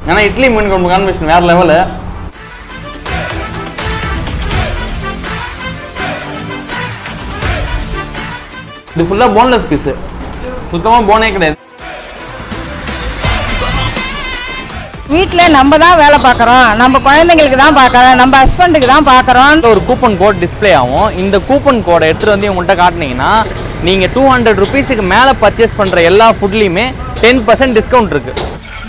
ஏன்னா இட்லி மீன் குழம்பு காம்பினேஷன் வேறு லெவலு இது ஃபுல்லாக போன்லெஸ் பீஸு சுத்தமாக போனே கிடையாது வீட்டில் நம்ம தான் வேலை பார்க்குறோம் நம்ம குழந்தைங்களுக்கு தான் பார்க்குறோம் நம்ம ஹஸ்பண்டுக்கு தான் பார்க்குறோம் ஒரு கூப்பன் கோட் டிஸ்ப்ளே ஆகும் இந்த கூப்பன் கோடை எடுத்துகிட்டு வந்து உங்கள்கிட்ட காட்டினீங்கன்னா நீங்கள் டூ ஹண்ட்ரட் ருபீஸுக்கு மேலே பர்ச்சேஸ் பண்ணுற எல்லா ஃபுட்லேயுமே டென் பர்சன்ட் டிஸ்கவுண்ட் இருக்குது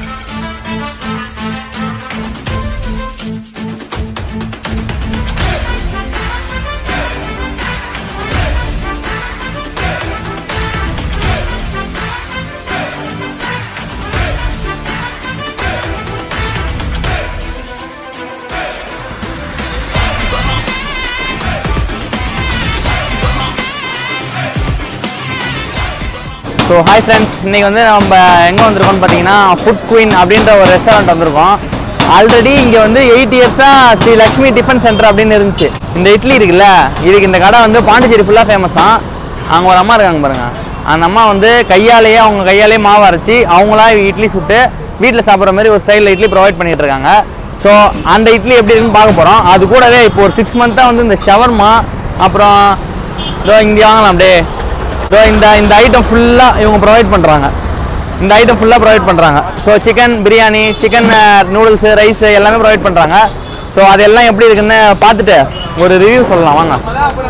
ஸோ ஹாய் ஃப்ரெண்ட்ஸ் இன்றைக்கி வந்து நம்ம எங்கே வந்திருக்கோம்னு பார்த்தீங்கன்னா ஃபுட் குயின் அப்படின்ற ஒரு ரெஸ்டாரண்ட் வந்திருக்கோம் ஆல்ரெடி இங்கே வந்து எயிட் இயர்ஸாக ஸ்ரீ லக்ஷ்மி டிஃபன் சென்டர் அப்படின்னு இருந்துச்சு இந்த இட்லி இருக்குல்ல இதுக்கு இந்த கடை வந்து பாண்டிச்சேரி ஃபுல்லாக ஃபேமஸாக அங்கே ஒரு அம்மா இருக்காங்க பாருங்க அந்த அம்மா வந்து கையாலேயே அவங்க கையாலேயே மாவு அரைச்சி அவங்களா இட்லி சுட்டு வீட்டில் சாப்பிட்ற மாதிரி ஒரு ஸ்டைலில் இட்லி ப்ரொவைட் பண்ணிட்டு இருக்காங்க ஸோ அந்த இட்லி எப்படி இருக்குன்னு பார்க்க போகிறோம் அது கூடவே இப்போ ஒரு சிக்ஸ் மந்த்தாக வந்து இந்த ஷவர்மா அப்புறம் இதோ இங்கே வாங்கலாம் அப்படியே இதோ இந்த இந்த ஐட்டம் ஃபுல்லாக இவங்க ப்ரொவைட் பண்ணுறாங்க இந்த ஐட்டம் ஃபுல்லாக ப்ரொவைட் பண்ணுறாங்க so chicken biryani chicken noodles rice எல்லாமே ப்ரொவைட் பண்ணுறாங்க ஸோ அதெல்லாம் எப்படி இருக்குன்னு பார்த்துட்டு ஒரு ரிவ்யூ சொல்லலாம் வாங்க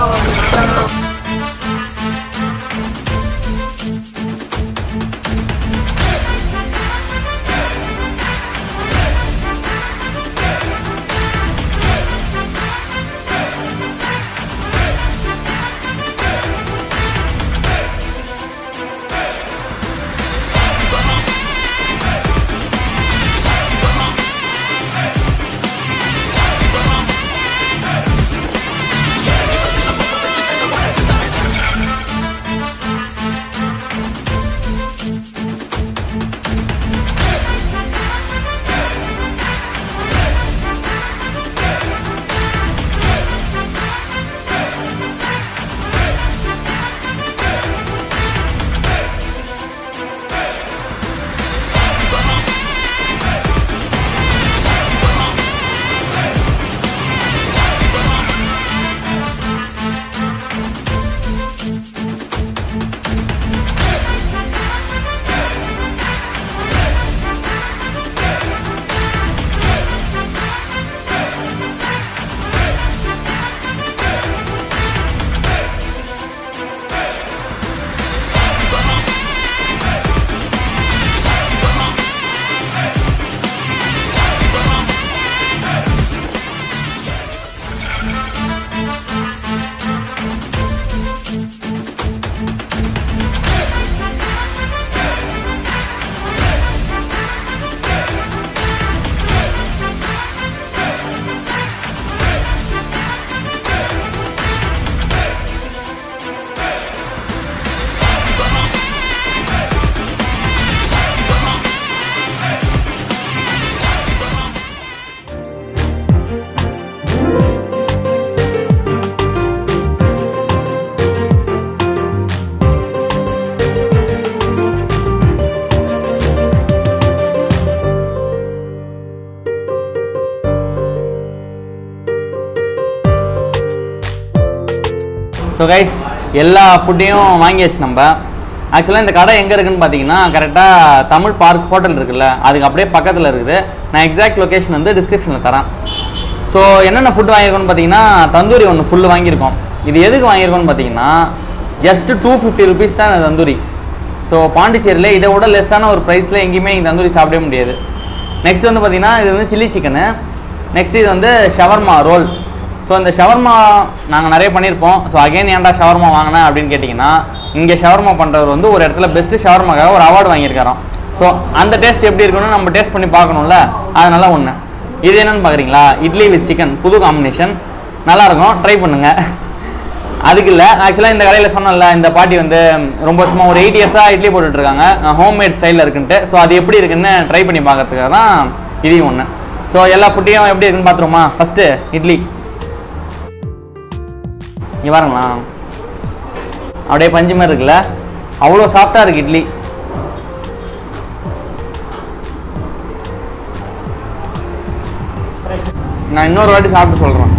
ஸோ கைஸ் எல்லா ஃபுட்டையும் வாங்கியாச்சு நம்ம ஆக்சுவலாக இந்த கடை எங்கே இருக்குன்னு பார்த்தீங்கன்னா கரெக்டாக தமிழ் பார்க் ஹோட்டல் இருக்குல்ல அதுக்கு அப்படியே பக்கத்தில் இருக்குது நான் எக்ஸாக்ட் லொக்கேஷன் வந்து டிஸ்கிரிப்ஷனில் தரேன் ஸோ என்னென்ன ஃபுட் வாங்கியிருக்கோம்னு பார்த்தீங்கன்னா தந்தூரி ஒன்று ஃபுல்லு வாங்கியிருக்கோம் இது எதுக்கு வாங்கியிருக்கோம்னு பார்த்தீங்கன்னா ஜஸ்ட் டூ ஃபிஃப்டி ருபீஸ் தான் இந்த தந்தூரி ஸோ பாண்டிச்சேரியில் இதை விட லெஸ்ஸான ஒரு ப்ரைஸில் எங்கேயுமே இந்த தந்தூரி சாப்பிடவே முடியாது நெக்ஸ்ட் வந்து பார்த்தீங்கன்னா இது வந்து சில்லி சிக்கனு நெக்ஸ்ட் இது வந்து ஷவர்மா ரோல் ஸோ இந்த ஷவர்மா நாங்கள் நிறைய பண்ணியிருப்போம் ஸோ அகைன் ஏன்டா ஷவர்மா வாங்கினேன் அப்படின்னு கேட்டிங்கன்னா இங்கே ஷவர்மா பண்ணுறவர் வந்து ஒரு இடத்துல பெஸ்ட்டு ஷவர்மாக்காக ஒரு அவார்டு வாங்கியிருக்காராம் ஸோ அந்த டேஸ்ட் எப்படி இருக்குன்னு நம்ம டேஸ்ட் பண்ணி பார்க்கணும்ல அதனால ஒன்று இது என்னன்னு பார்க்குறீங்களா இட்லி வித் சிக்கன் புது காம்பினேஷன் நல்லாயிருக்கும் ட்ரை பண்ணுங்கள் அதுக்கு இல்லை ஆக்சுவலாக இந்த கடையில் சொன்னேன்ல இந்த பாட்டி வந்து ரொம்ப சும்மா ஒரு எயிட் இயர்ஸாக இட்லி போட்டுட்டு இருக்காங்க ஹோம்மேட் ஸ்டைலில் இருக்குன்ட்டு ஸோ அது எப்படி இருக்குன்னு ட்ரை பண்ணி பார்க்கறதுக்காக தான் இதையும் ஒன்று ஸோ எல்லா ஃபுட்டையும் எப்படி இருக்குன்னு பார்த்துருமா ஃபஸ்ட்டு இட்லி இங்கே பாருங்களா அப்படியே பஞ்சு மாதிரி இருக்குல்ல அவ்வளோ சாஃப்டாக இருக்குது இட்லி நான் இன்னொரு வாட்டி சாப்பிட்டு சொல்கிறேன்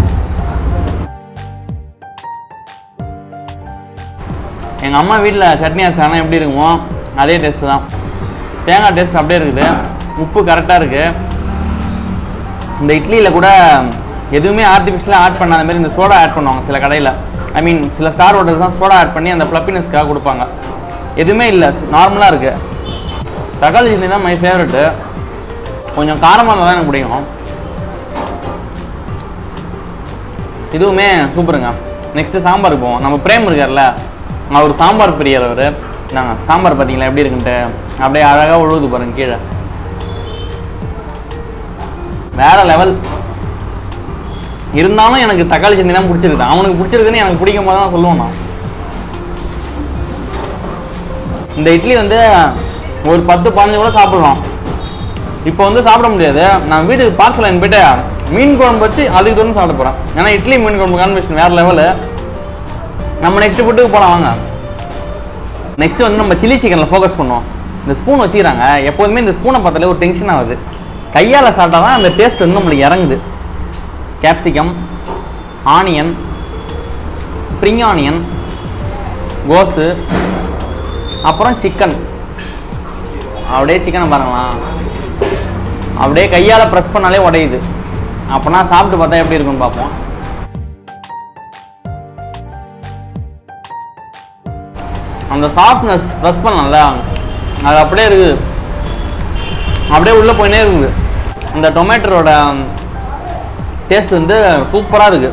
எங்கள் அம்மா வீட்டில் சட்னி அரைச்சாங்கன்னா எப்படி இருக்குமோ அதே டேஸ்ட்டு தான் தேங்காய் டேஸ்ட் அப்படியே இருக்குது உப்பு கரெக்டாக இருக்குது இந்த இட்லியில் கூட எதுவுமே ஆர்டிஃபிஷியலாக ஆட் பண்ணாத மாதிரி இந்த சோடா ஆட் பண்ணுவாங்க சில கடையில் ஐ மீன் சில ஸ்டார் ஹோட்டல்ஸ் தான் சோடா ஆட் பண்ணி அந்த ப்ளப்பினஸ்க்காக கொடுப்பாங்க எதுவுமே இல்லை நார்மலாக இருக்குது தக்காளி சட்னி தான் மை ஃபேவரெட்டு கொஞ்சம் காரமாக இருந்தால் தான் எனக்கு பிடிக்கும் இதுவுமே சூப்பருங்க நெக்ஸ்ட்டு சாம்பார் போவோம் நம்ம பிரேம் இருக்கார்ல அவர் சாம்பார் பிரியர் அவர் நாங்கள் சாம்பார் பார்த்தீங்களா எப்படி இருக்குன்ட்டு அப்படியே அழகாக உழுவுது பாருங்க கீழே வேற லெவல் இருந்தாலும் எனக்கு தக்காளி சட்னி தான் பிடிச்சிருக்கு அவனுக்கு பிடிச்சிருக்குன்னு எனக்கு பிடிக்கும் போது தான் சொல்லுவேன் நான் இந்த இட்லி வந்து ஒரு பத்து பதினஞ்சு கூட சாப்பிடலாம் இப்போ வந்து சாப்பிட முடியாது நான் வீட்டுக்கு பார்சல் வாங்கி போயிட்டு மீன் குழம்பு வச்சு அதுக்கு தோணும் சாப்பிட போகிறேன் ஏன்னா இட்லி மீன் குழம்பு காம்பினேஷன் வேறு லெவலு நம்ம நெக்ஸ்ட் ஃபுட்டுக்கு போகலாம் வாங்க நெக்ஸ்ட் வந்து நம்ம சில்லி சிக்கனில் ஃபோக்கஸ் பண்ணுவோம் இந்த ஸ்பூன் வச்சுக்கிறாங்க எப்போதுமே இந்த ஸ்பூனை பார்த்தாலே ஒரு டென்ஷன் ஆகுது கையால் சாப்பிட்டா தான் அந்த டேஸ்ட் வந்து நம்மளுக்கு இறங்குது கேப்சிகம் ஆனியன் ஸ்ப்ரிங் ஆனியன் கோஸு அப்புறம் சிக்கன் அப்படியே சிக்கனை பாருங்களா அப்படியே கையால் ப்ரெஸ் பண்ணாலே உடையுது அப்போனா சாப்பிட்டு பார்த்தா எப்படி இருக்குன்னு பார்ப்போம் அந்த சாஃப்ட்னஸ் ப்ரெஸ் பண்ணல அது அப்படியே இருக்குது அப்படியே உள்ளே போயினே இருக்குது அந்த டொமேட்டரோட டேஸ்ட் வந்து சூப்பராக இருக்குது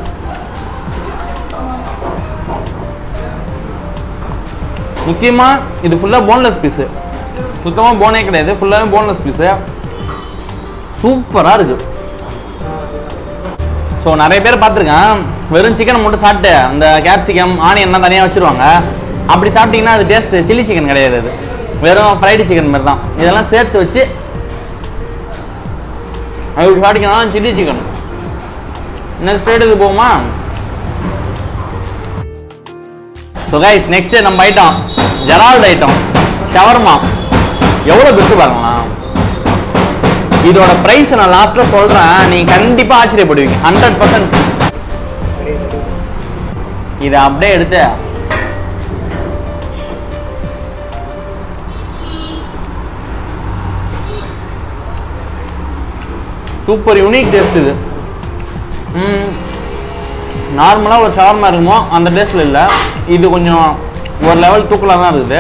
முக்கியமாக இது ஃபுல்லாக போன்லெஸ் பீஸு சுத்தமாக போனே கிடையாது ஃபுல்லாகவே போன்லெஸ் பீஸு சூப்பராக இருக்குது ஸோ நிறைய பேர் பார்த்துருக்கேன் வெறும் சிக்கனை மட்டும் சாப்பிட்டு அந்த கேப்சிகம் ஆனியன்லாம் தனியாக வச்சுருவாங்க அப்படி சாப்பிட்டீங்கன்னா அது டேஸ்ட் சில்லி சிக்கன் கிடையாது அது வெறும் ஃப்ரைடு சிக்கன் மாதிரி தான் இதெல்லாம் சேர்த்து வச்சு அப்படி சாப்பிட்டீங்கன்னா சில்லி சிக்கன் நெக்ஸ்ட் ஸ்டேட்டுக்கு போகுமா ஸோ கைஸ் நெக்ஸ்ட் நம்ம ஐட்டம் ஜெரால்ட் ஐட்டம் ஷவர்மா எவ்வளோ பெஸ்ட் பாருங்களா இதோட பிரைஸ் நான் லாஸ்ட்ல சொல்றேன் நீங்க கண்டிப்பா ஆச்சரியப்படுவீங்க ஹண்ட்ரட் பர்சன்ட் இதை அப்படியே எடுத்து சூப்பர் யூனிக் டேஸ்ட் இது நார்மலாக ஒரு ஷவர்மா இருக்குமோ அந்த டேஸ்ட்டில் இல்லை இது கொஞ்சம் ஒரு லெவல் தூக்கலாக தான் இருக்குது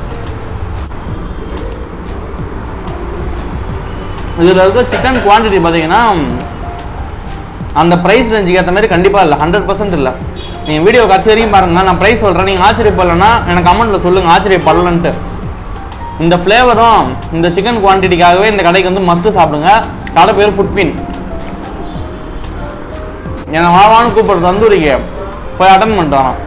இதில் இருக்க சிக்கன் குவான்டிட்டி பார்த்தீங்கன்னா அந்த ப்ரைஸ் ரேஞ்சுக்கு ஏற்ற மாதிரி கண்டிப்பாக இல்லை ஹண்ட்ரட் பர்சன்ட் இல்லை நீங்கள் வீடியோ கடைசி வரைக்கும் பாருங்க நான் ப்ரைஸ் சொல்கிறேன் நீங்கள் ஆச்சரியப்படலைன்னா எனக்கு கமெண்ட்டில் சொல்லுங்கள் ஆச்சரியப்படலன்ட்டு இந்த ஃப்ளேவரும் இந்த சிக்கன் குவான்டிட்டிக்காகவே இந்த கடைக்கு வந்து மஸ்ட்டு சாப்பிடுங்க கடை பேர் ஃபுட்பின் என்னை வாவான்னு கூப்பிடுற தந்தூரிக்கு போய் அட்டன் பண்ணிட்டு வரோம்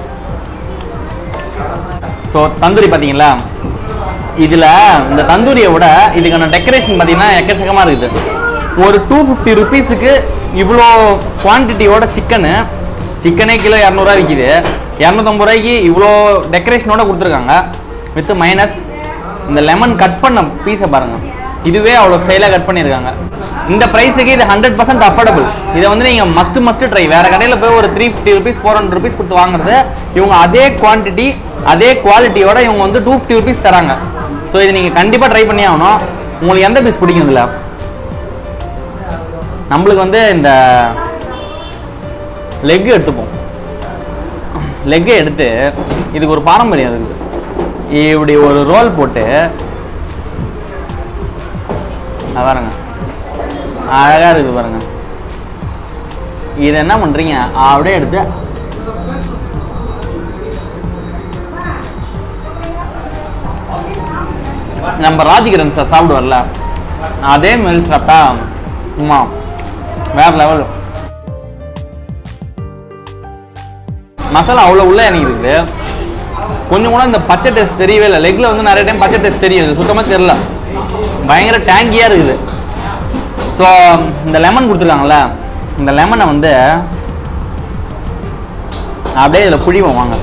ஸோ தந்தூரி பார்த்தீங்களா இதில் இந்த தந்தூரியை விட இதுக்கான டெக்கரேஷன் பார்த்தீங்கன்னா எக்கச்சக்கமாக இருக்குது ஒரு டூ ஃபிஃப்டி ருபீஸுக்கு இவ்வளோ குவான்டிட்டியோட சிக்கனு சிக்கனே கிலோ இரநூறுவா விற்கிது இரநூத்தம்பது ரூபாய்க்கு இவ்வளோ டெக்கரேஷனோட கொடுத்துருக்காங்க வித் மைனஸ் இந்த லெமன் கட் பண்ண பீஸை பாருங்கள் இதுவே அவ்வளோ ஸ்டைலாக கட் பண்ணியிருக்காங்க இந்த ப்ரைஸுக்கு இது ஹண்ட்ரட் பர்சன்ட் அஃபோர்டபுள் இதை வந்து நீங்கள் மஸ்ட் மஸ்ட் ட்ரை வேறு கடையில் போய் ஒரு three fifty rupees four hundred rupees கொடுத்து வாங்குறது இவங்க அதே குவான்டிட்டி அதே குவாலிட்டியோட இவங்க வந்து டூ ஃபிஃப்டி ருபீஸ் தராங்க ஸோ இது நீங்கள் கண்டிப்பாக ட்ரை பண்ணி ஆகணும் உங்களுக்கு எந்த பீஸ் பிடிக்கும் இதில் நம்மளுக்கு வந்து இந்த லெக் எடுத்துப்போம் லெக்கை எடுத்து இதுக்கு ஒரு பாரம்பரியம் இருக்குது இப்படி ஒரு ரோல் போட்டு அது பாருங்க அழகாக இருக்குது பாருங்க இதை என்ன பண்ணுறீங்க அப்படியே எடுத்து நம்ம ராஜகிரண் சார் சாப்பிடுவார்ல அதே மாதிரி சாப்பிட்டா உமா வேற லெவல் மசாலா அவ்வளோ உள்ள எனக்கு இருக்குது கொஞ்சம் கூட இந்த பச்சை டேஸ்ட் தெரியவே இல்லை லெக்கில் வந்து நிறைய டைம் பச்சை டேஸ்ட் தெரியும் இது சுத்தமாக தெரியல பயங்கர டேங்கியாக இருக்குது ஸோ இந்த லெமன் கொடுத்துருக்காங்கல்ல இந்த லெமனை வந்து அப்படியே இதில் புழிவோம் வாங்க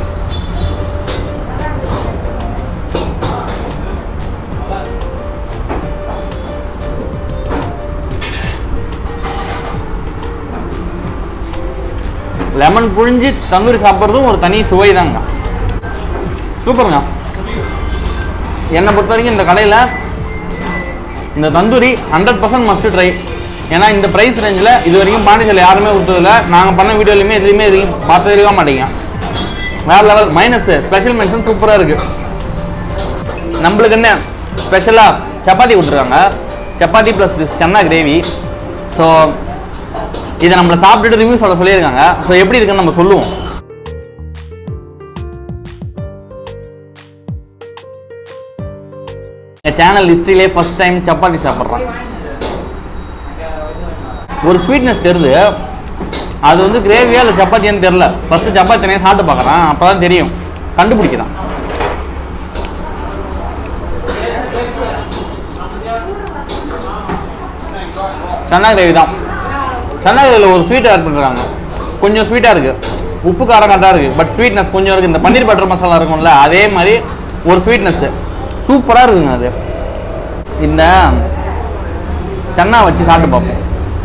லெமன் புழிஞ்சு தந்தூரி சாப்பிட்றதும் ஒரு தனி சுவை தாங்க சூப்பருங்க என்னை பொறுத்த வரைக்கும் இந்த கடையில் இந்த tandoori hundred percent must try ஏன்னா இந்த ப்ரைஸ் ரேஞ்சில் இது வரைக்கும் பாண்டிச்சேரியில் யாருமே கொடுத்ததில்ல நாங்கள் பண்ண வீடியோலையுமே எதுலையுமே எதையும் பார்த்து இருக்க மாட்டீங்க வேற லெவல் மைனஸ் ஸ்பெஷல் மென்ஷன் சூப்பராக இருக்குது நம்மளுக்கு என்ன ஸ்பெஷலாக சப்பாத்தி கொடுத்துருக்காங்க chapati plus this chana gravy so இதை நம்மளை சாப்பிட்டுட்டு ரிவ்யூ சொல்ல சொல்லியிருக்காங்க ஸோ எப்படி இருக்குன்னு நம்ம சொல்லுவோம் என் சேனல் ஹிஸ்ட்ரியிலே ஃபர்ஸ்ட் டைம் சப்பாத்தி சாப்பிட்றேன் ஒரு ஸ்வீட்னஸ் தெரியுது அது வந்து கிரேவியா இல்லை சப்பாத்தியான்னு தெரில ஃபர்ஸ்ட் சப்பாத்தி தனியாக சாப்பிட்டு பார்க்குறேன் அப்போ தான் தெரியும் கண்டுபிடிக்கிறான் சன்னா கிரேவி தான் சன்னா கிரேவியில் ஒரு ஸ்வீட் ஆட் பண்ணுறாங்க கொஞ்சம் ஸ்வீட்டாக இருக்குது உப்பு காரம் கரெக்டாக இருக்குது பட் ஸ்வீட்னஸ் கொஞ்சம் இருக்குது இந்த பன்னீர் பட்டர் மசாலா இருக்கும்ல அதே மாதிரி ஒரு ஸ்வீட்னஸ்ஸு சூப்பராக இருக்குங்க அது இந்த சன்னா வச்சு சாப்பிட்டு பார்ப்போம்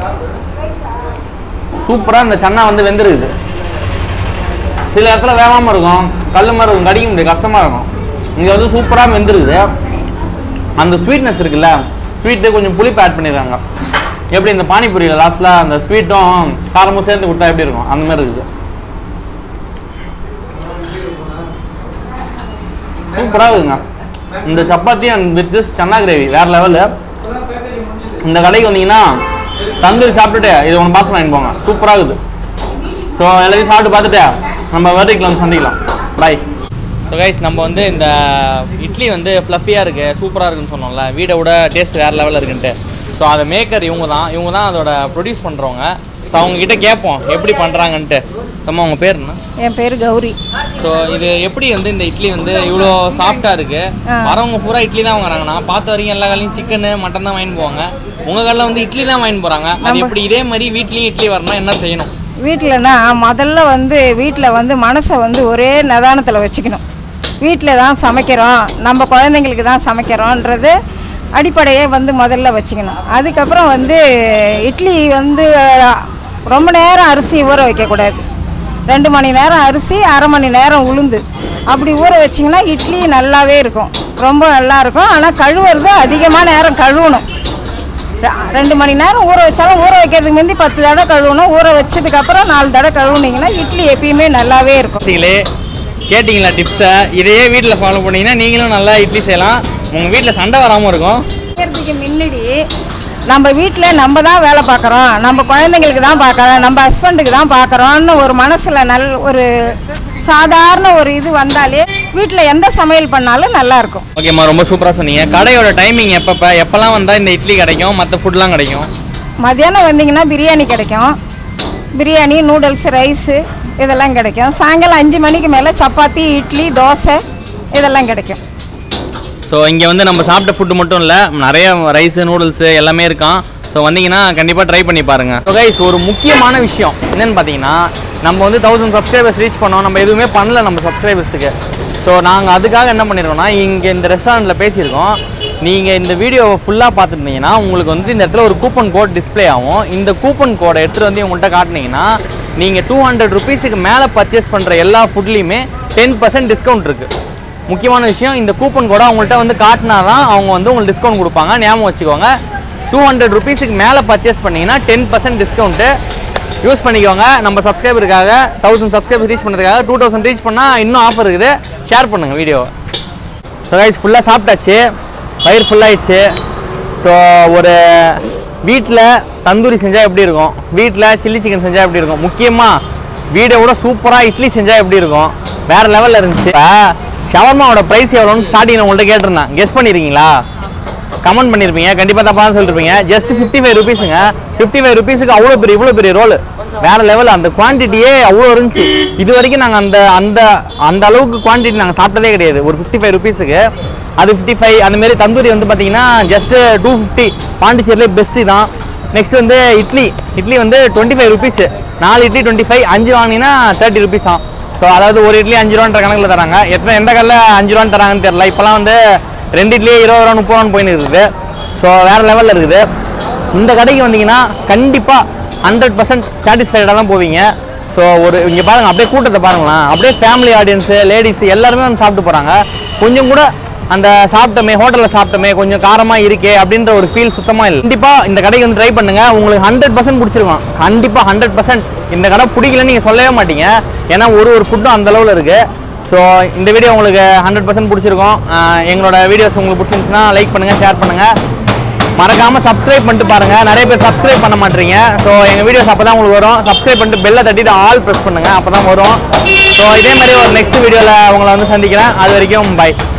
சூப்பராக இந்த சன்னா வந்து வெந்திருக்குது சில இடத்துல வேகாமல் இருக்கும் கல் மாதிரி இருக்கும் கடிக்க முடியாது கஷ்டமாக இருக்கும் இங்கே வந்து சூப்பராக வெந்திருக்குது அந்த ஸ்வீட்னஸ் இருக்குல்ல ஸ்வீட்டு கொஞ்சம் புளிப்பு ஆட் பண்ணிடுறாங்க எப்படி இந்த பானிபூரியில் லாஸ்ட்டில் அந்த ஸ்வீட்டும் காரமும் சேர்ந்து கொடுத்தா எப்படி இருக்கும் அந்த மாதிரி இருக்குது சூப்பராக இருக்குங்க இந்த chapati and with this chana gravy வேற லெவலு இந்த கடைக்கு வந்தீங்கன்னா தந்தூரி சாப்பிட்டுட்டு இது ஒன்று பாசம் வாங்கி போங்க சூப்பராக இருக்குது ஸோ எல்லாத்தையும் சாப்பிட்டு பார்த்துட்டு நம்ம வேர்டிக்கில் வந்து சந்திக்கலாம் பாய் ஸோ கைஸ் நம்ம வந்து இந்த இட்லி வந்து ஃப்ளஃபியாக இருக்குது சூப்பராக இருக்குன்னு சொன்னோம்ல வீடை விட டேஸ்ட் வேறு லெவலில் இருக்குன்ட்டு ஸோ அதை மேக்கர் இவங்க தான் இவங்க தான் அதோட ப்ரொடியூஸ் பண்ணுறவங்க ஸோ அவங்க கிட்ட கேட்போம் எப்படி பண்ணுறாங்கன்ட்டு அம்மா உங்கள் பேர் என்ன என் பேர் கௌரி ஸோ இது எப்படி வந்து இந்த இட்லி வந்து இவ்வளோ சாஃப்டாக இருக்கு வரவங்க பூரா இட்லி தான் வாங்குறாங்க நான் பார்த்த வரைக்கும் எல்லா கடையிலும் சிக்கனு மட்டன் தான் வாங்கிட்டு போவாங்க உங்கள் கடையில் வந்து இட்லி தான் வாங்கிட்டு போகிறாங்க அது எப்படி இதே மாதிரி வீட்லேயும் இட்லி வரணும் என்ன செய்யணும் வீட்டிலனா முதல்ல வந்து வீட்டில் வந்து மனசை வந்து ஒரே நிதானத்தில் வச்சுக்கணும் வீட்டில் தான் சமைக்கிறோம் நம்ம குழந்தைங்களுக்கு தான் சமைக்கிறோன்றது அடிப்படையே வந்து முதல்ல வச்சுக்கணும் அதுக்கப்புறம் வந்து இட்லி வந்து அஹ், ரொம்ப நேரம் அரிசி ஊற வைக்கக்கூடாது ரெண்டு மணி நேரம் அரிசி அரை மணி நேரம் உளுந்து அப்படி ஊற வச்சிங்கன்னா இட்லி நல்லாவே இருக்கும் ரொம்ப நல்லா இருக்கும் ஆனால் கழுவுறது அதிகமாக நேரம் கழுவணும் ரெ- ரெண்டு மணி நேரம் ஊற வச்சாலும் ஊற வைக்கிறதுக்கு முந்தி பத்து தடவை கழுவணும் ஊற வச்சதுக்கு அப்புறம் நாலு தடவை கழுவுனீங்கன்னா இட்லி எப்பயுமே நல்லாவே இருக்கும் சீங்களே கேட்டிங்களா டிப்ஸை இதையே வீட்டில் ஃபாலோ பண்ணீங்கன்னா நீங்களும் நல்லா இட்லி செய்யலாம் உங்கள் வீட்டில் சண்டை வராமல் இருக்கும் செய்யறதுக்கு முன்னாடி நம்ம வீட்டில் நம்ம தான் வேலை பார்க்குறோம் நம்ம குழந்தைங்களுக்கு தான் பார்க்குறோம் நம்ம ஹஸ்பண்டுக்கு தான் பார்க்குறோன்னு ஒரு மனசில் நல் ஒரு சாதாரண ஒரு இது வந்தாலே வீட்டில் எந்த சமையல் பண்ணாலும் நல்லா இருக்கும் ஓகேம்மா ரொம்ப சூப்பராக சொன்னீங்க கடையோட டைமிங் எப்பப்போ எப்போல்லாம் வந்தால் இந்த இட்லி கிடைக்கும் மற்ற ஃபுட்லாம் கிடைக்கும் மதியானம் வந்தீங்கன்னா பிரியாணி கிடைக்கும் பிரியாணி நூடுல்ஸ் ரைஸு இதெல்லாம் கிடைக்கும் சாயங்காலம் அஞ்சு மணிக்கு மேலே சப்பாத்தி இட்லி தோசை இதெல்லாம் கிடைக்கும் ஸோ இங்கே வந்து நம்ம சாப்பிட்ட ஃபுட்டு மட்டும் இல்லை நிறைய ரைஸு நூடுல்ஸு எல்லாமே இருக்கான் ஸோ வந்தீங்கன்னா கண்டிப்பாக ட்ரை பண்ணி பாருங்க ஸோ கைஸ் ஒரு முக்கியமான விஷயம் என்னன்னு பார்த்தீங்கன்னா நம்ம வந்து தௌசண்ட் சப்ஸ்கிரைபர்ஸ் ரீச் பண்ணோம் நம்ம எதுவுமே பண்ணல நம்ம சப்ஸ்கிரைபர்ஸுக்கு ஸோ நாங்கள் அதுக்காக என்ன பண்ணியிருக்கோம்னா இங்கே இந்த ரெஸ்டாரண்ட்டில் பேசியிருக்கோம் நீங்கள் இந்த வீடியோவை ஃபுல்லாக பார்த்துருந்தீங்கன்னா உங்களுக்கு வந்து இந்த இடத்துல ஒரு கூப்பன் கோட் டிஸ்ப்ளே ஆகும் இந்த கூப்பன் கோடை எடுத்துகிட்டு வந்து உங்கள்கிட்ட காட்டினீங்கன்னா நீங்கள் டூ ஹண்ட்ரட் ருபீஸுக்கு மேலே பர்ச்சேஸ் பண்ணுற எல்லா ஃபுட்லேயுமே டென் பர்சன்ட் டிஸ்கவுண்ட் இருக்குது முக்கியமான விஷயம் இந்த கூப்பன் கூட அவங்கள்ட்ட வந்து காட்டினா தான் அவங்க வந்து உங்களுக்கு டிஸ்கவுண்ட் கொடுப்பாங்க ஞாபகம் வச்சுக்கோங்க டூ ஹண்ட்ரட் ருபீஸுக்கு மேலே பர்ச்சேஸ் பண்ணீங்கன்னா டென் பர்சன்ட் டிஸ்கவுண்ட்டு யூஸ் பண்ணிக்கோங்க நம்ம சப்ஸ்கிரைபருக்காக தௌசண்ட் சப்ஸ்கிரைபர் ரீச் பண்ணுறதுக்காக டூ தௌசண்ட் ரீச் பண்ணால் இன்னும் ஆஃபர் இருக்குது ஷேர் பண்ணுங்கள் வீடியோ ஸோ கைஸ் ஃபுல்லாக சாப்பிட்டாச்சு வயிறு ஃபுல்லாகிடுச்சு ஸோ ஒரு வீட்டில் தந்தூரி செஞ்சால் எப்படி இருக்கும் வீட்டில் சில்லி சிக்கன் செஞ்சால் எப்படி இருக்கும் முக்கியமாக வீடை விட சூப்பராக இட்லி செஞ்சால் எப்படி இருக்கும் வேறு லெவலில் இருந்துச்சு ஷவர்மாவோட ப்ரைஸ் எவ்வளோன்னு ஸ்டார்டிங் உங்கள்கிட்ட கேட்டிருந்தேன் கெஸ் பண்ணியிருக்கீங்களா கமெண்ட் பண்ணியிருப்பீங்க கண்டிப்பாக தப்பாக தான் சொல்லிருப்பீங்க ஜஸ்ட் ஃபிஃப்டி ஃபைவ் ருபீஸுங்க ஃபிஃப்டி ஃபைவ் ருபீஸுக்கு அவ்வளோ பெரிய இவ்வளோ பெரிய ரோல் வேற லெவல் அந்த குவான்டிட்டியே அவ்வளோ இருந்துச்சு இது வரைக்கும் நாங்கள் அந்த அந்த அந்த அளவுக்கு குவான்டிட்டி நாங்கள் சாப்பிட்டதே கிடையாது ஒரு ஃபிஃப்டி ஃபைவ் ருபீஸுக்கு அது ஃபிஃப்டி ஃபைவ் அந்த மாதிரி தந்தூரி வந்து பார்த்தீங்கன்னா ஜஸ்ட் டூ ஃபிஃப்டி பாண்டிச்சேரியிலே பெஸ்ட்டு தான் நெக்ஸ்ட் வந்து இட்லி இட்லி வந்து டுவெண்ட்டி ஃபைவ் ருபீஸ் நாலு இட்லி டுவெண்ட்டி ஃபைவ் அஞ்சு வாங்கினீங்கன்னா தேர்ட்டி ருபீஸ் தான் ஸோ அதாவது ஒரு இட்லி அஞ்சு ரூபான்ற கணக்கில் தராங்க எத்தனை எந்த கல்ல அஞ்சு ரூபான்னு தராங்கன்னு தெரியல இப்போலாம் வந்து ரெண்டு இட்லியே இருபது ரூபா முப்பது ரூபான்னு போயின்னு இருக்குது ஸோ வேறு லெவலில் இருக்குது இந்த கடைக்கு வந்தீங்கன்னா கண்டிப்பாக ஹண்ட்ரட் பர்சன்ட் சாட்டிஸ்ஃபைடாக தான் போவீங்க ஸோ ஒரு இங்கே பாருங்க அப்படியே கூட்டத்தை பாருங்களேன் அப்படியே ஃபேமிலி ஆடியன்ஸு லேடிஸ் எல்லாருமே வந்து சாப்பிட்டு போகிறாங்க கொஞ்சம் கூட அந்த சாப்பிட்டோமே ஹோட்டலில் சாப்பிட்டோமே கொஞ்சம் காரமாக இருக்கே அப்படின்ற ஒரு ஃபீல் சுத்தமாக இல்லை கண்டிப்பாக இந்த கடைக்கு வந்து ட்ரை பண்ணுங்க உங்களுக்கு ஹண்ட்ரட் பர்சன்ட் பிடிச்சிருக்கும் கண்டிப்பாக ஹண்ட்ரட் பர்சன்ட் இந்த கடை பிடிக்கலன்னு நீங்கள் சொல்லவே மாட்டீங்க ஏன்னா ஒரு ஒரு ஃபுட்டும் அந்த அளவில் இருக்குது ஸோ இந்த வீடியோ உங்களுக்கு ஹண்ட்ரட் பர்சன்ட் பிடிச்சிருக்கும் ஆஹ் எங்களோட வீடியோஸ் உங்களுக்கு பிடிச்சிருந்துச்சுன்னா லைக் பண்ணுங்கள் ஷேர் பண்ணுங்கள் மறக்காம சப்ஸ்கிரைப் பண்ணிட்டு பாருங்க நிறைய பேர் சப்ஸ்கிரைப் பண்ண மாட்டீங்க ஸோ எங்க வீடியோஸ் அப்பதான் உங்களுக்கு வரும் சப்ஸ்கிரைப் பண்ணிட்டு பெல்லை தட்டிட்டு ஆல் ப்ரெஸ் பண்ணுங்க அப்பதான் வரும் ஸோ இதே மாதிரி ஒரு நெக்ஸ்ட் வீடியோவில் உங்களை வந்து சந்திக்கிறேன் அது வரைக்கும் பை